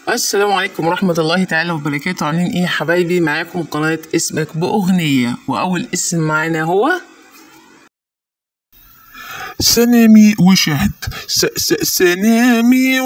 السلام عليكم ورحمة الله تعالى وبركاته عاملين ايه يا حبايبي معاكم قناة اسمك بأغنية وأول اسم معانا هو سنامي وشهد س س سنامي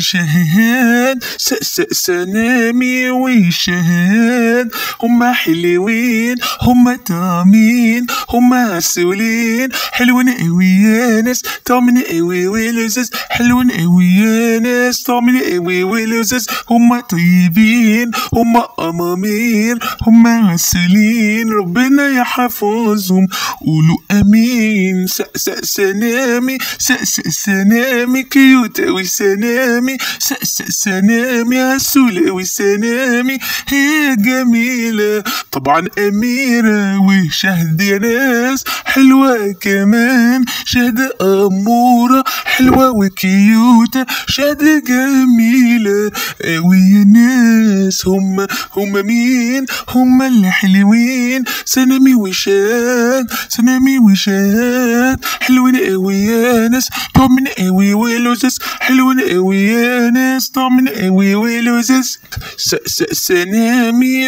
وشهد س س سنامي وشهد هما حلوين هما طعمين هما عسولين حلوين قوي يا ناس طعمين قوي ولذيذ حلوين قوي يا ناس طعمين قوي ولذيذ هما طيبين هما قمامين هما عسولين ربنا يحفظهم قولوا امين س س سنامي س س سنامي كيوت اوي سنامي س س سنامي عسولة اوي سنامي هي جميلة طبعا أميرة وشهد يا ناس حلوة كمان شهد أمورة حلوة وكيوتة شهد جميلة اوي يا ناس هما هما مين هما اللي حلوين سنامي وشاد سنامي وشاد حلوين قوي يا ناس طعمين قوي ولذيذ حلوين قوي يا ناس طعمين قوي ولذيذ س س سنامي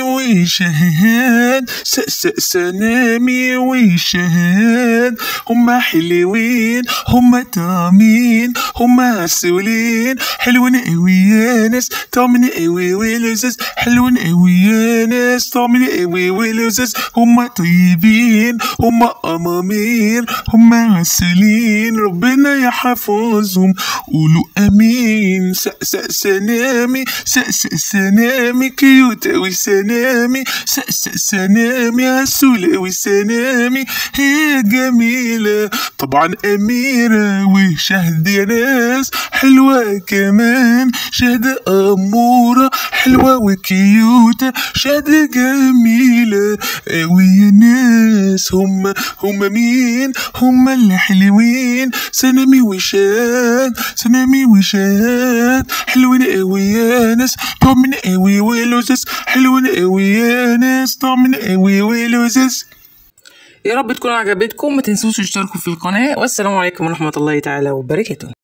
وشهاد س س سنامي وشهاد هما حلوين هما طعمين هما عسولين حلوين قوي يا ناس طعمين قوي ولذيذ حلوين قوي يا ناس طعمين قوي ولذيذ هما طيبين هما قمامين هما عسولين ربنا يحفظهم قولوا امين س س سنامي س س سنامي كيوت اوي سنامي س س سنامي عسولة اوي سنامي هي جميلة طبعا اميرة وشهد يا ناس حلوة كمان شهد امورة حلوة وكيوتة شهد جميلة اوي يا ناس هما هما مين هما اللي حلوين سنامي وشاد سنامي وشاد حلوين قوي يا ناس طعمين قوي ولذيذ حلوين قوي يا ناس طعمين قوي ولذيذ يا رب تكون عجبتكم ما تنسوش تشتركوا في القناة والسلام عليكم ورحمة الله تعالى وبركاته